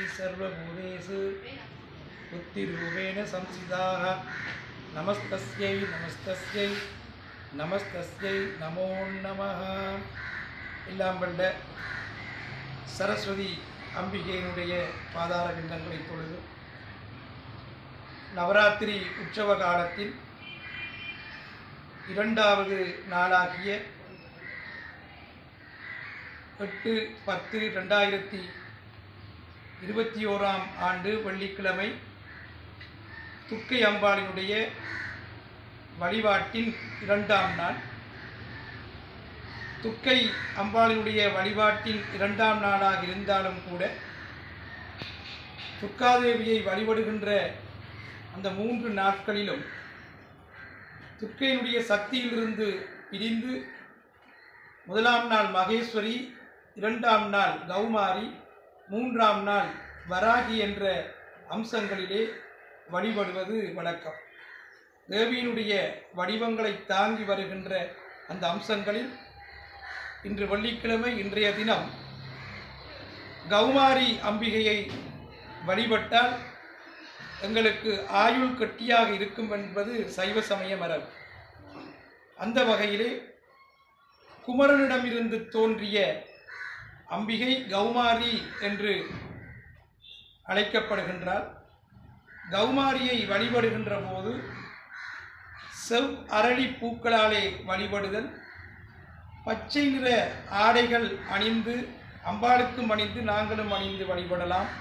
सर्वभूतेषु बुद्धिरूपेण संस्थिताः நமஸ்தஸ்யை நமஸ்தஸ்யை நமஸ்தஸ்யை நமோ நமः எல்லாம் வல்ல சரஸ்வதி அம்பிகையினுடைய பாதார விந்தங்கள் இப்பொழுது நவராத்திரி உற்சவ காலத்தில் இரண்டாவது நாளாகிய எட்டு பத்து ரெண்டாயிரத்தி இருபத்தி ஓராம் ஆண்டு வெள்ளிக்கிழமை துர்க்கை அம்பாளினுடைய வழிபாட்டின் இரண்டாம் நாள் துர்க்கை அம்பாளினுடைய வழிபாட்டின் இரண்டாம் நாளாக இருந்தாலும் கூட துர்க்காதேவியை வழிபடுகின்ற அந்த மூன்று நாட்களிலும் துர்க்கையினுடைய சக்தியிலிருந்து பிரிந்து முதலாம் நாள் மகேஸ்வரி இரண்டாம் நாள் கௌமாரி மூன்றாம் நாள் வராகி என்ற அம்சங்களிலே வழிபடுவது வழக்கம் தேவியினுடைய வடிவங்களை தாங்கி வருகின்ற அந்த அம்சங்களில் இன்று வெள்ளிக்கிழமை இன்றைய தினம் கௌமாரி அம்பிகையை வழிபட்டால் எங்களுக்கு ஆயுள் கட்டியாக இருக்கும் என்பது சைவ சமய மரபு அந்த வகையிலே குமரனிடமிருந்து தோன்றிய அம்பிகை கௌமாரி என்று அழைக்கப்படுகின்றார் கௌமாரியை வழிபடுகின்ற போது செவ் அரளி பூக்களாலே வழிபடுதல் பச்சை நிற ஆடைகள் அணிந்து அம்பாளுக்கும் அணிந்து நாங்களும் அணிந்து வழிபடலாம்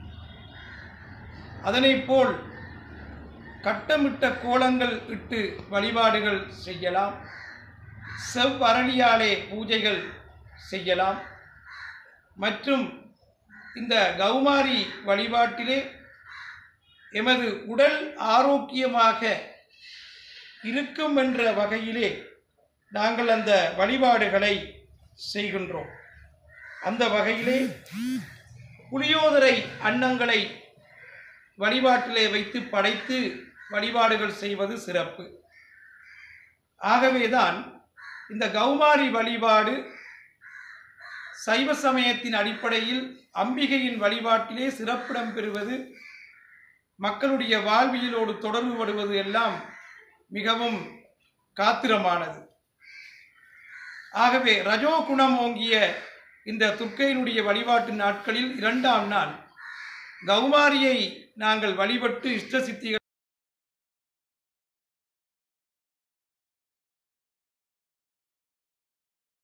அதனைப் போல் கட்டமிட்ட கோலங்கள் இட்டு வழிபாடுகள் செய்யலாம் செவ்வரளியாலே பூஜைகள் செய்யலாம் மற்றும் இந்த கௌமாரி வழிபாட்டிலே எமது உடல் ஆரோக்கியமாக இருக்கும் என்ற வகையிலே நாங்கள் அந்த வழிபாடுகளை செய்கின்றோம் அந்த வகையிலே புளியோதரை அன்னங்களை வழிபாட்டிலே வைத்து படைத்து வழிபாடுகள் செய்வது சிறப்பு ஆகவேதான் இந்த கௌமாரி வழிபாடு சைவ சமயத்தின் அடிப்படையில் அம்பிகையின் வழிபாட்டிலே சிறப்பிடம் பெறுவது மக்களுடைய வாழ்வியலோடு தொடர்புபடுவது எல்லாம் மிகவும் காத்திரமானது ஆகவே ரஜோ குணம் ஓங்கிய இந்த துர்க்கையினுடைய வழிபாட்டு நாட்களில் இரண்டாம் நாள் கௌமாரியை நாங்கள் வழிபட்டு இஷ்ட சித்திகள்